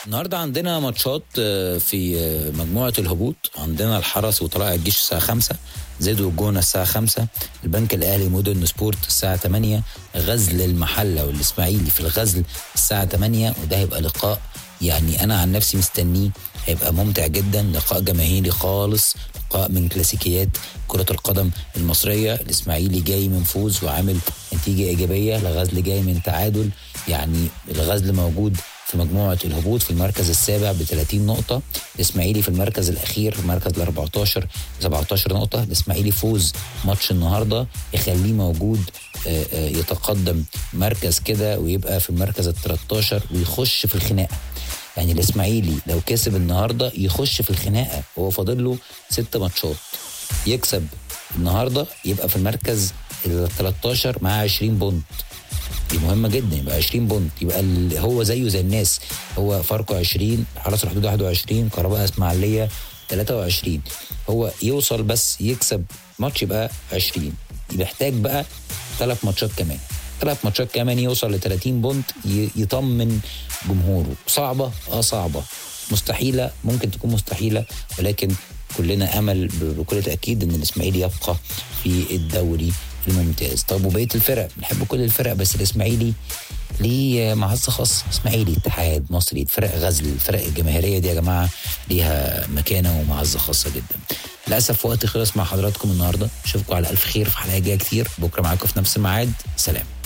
النهارده عندنا ماتشات آه، في آه، مجموعه الهبوط عندنا الحرس وطلائع الجيش الساعه 5 زيد والجونه الساعه 5 البنك الاهلي مودرن سبورت الساعه 8 غزل المحله والاسماعيلي في الغزل الساعه 8 وده هيبقى لقاء يعني انا عن نفسي مستنيه هيبقى ممتع جدا لقاء جماهيري خالص لقاء من كلاسيكيات كرة القدم المصرية الإسماعيلي جاي من فوز وعامل نتيجة إيجابية الغزل جاي من تعادل يعني الغزل موجود في مجموعة الهبوط في المركز السابع ب 30 نقطة الإسماعيلي في المركز الأخير المركز ال 14 17 نقطة الإسماعيلي فوز ماتش النهاردة يخليه موجود آه، آه، يتقدم مركز كده ويبقى في المركز ال 13 ويخش في الخناقة يعني الإسماعيلي لو كسب النهاردة يخش في الخناقة وهو فاضل له ست ماتشات يكسب النهاردة يبقى في المركز ال 13 معاه 20 بونت دي مهمه جدا يبقى 20 بونت يبقى ال- هو زيه زي الناس هو فرقه 20 حرس الحدود 21 كهرباء اسماعيليه 23 هو يوصل بس يكسب ماتش يبقى 20 محتاج بقى ثلاث ماتشات كمان ثلاث ماتشات كمان يوصل ل 30 بونت ي- يطمن جمهوره صعبه اه صعبه مستحيله ممكن تكون مستحيله ولكن كلنا امل ب- بكل تاكيد ان الاسماعيلي يبقى في الدوري الممتاز طب وبقيه الفرق بنحب كل الفرق بس الاسماعيلي ليه معزه خاصه اسماعيلي اتحاد مصري فرق غزل الفرق الجماهيريه دي يا جماعه ليها مكانه ومعزه خاصه جدا للاسف وقتي خلص مع حضراتكم النهارده اشوفكم على الف خير في حلقه جايه كتير بكره معاكم في نفس الميعاد سلام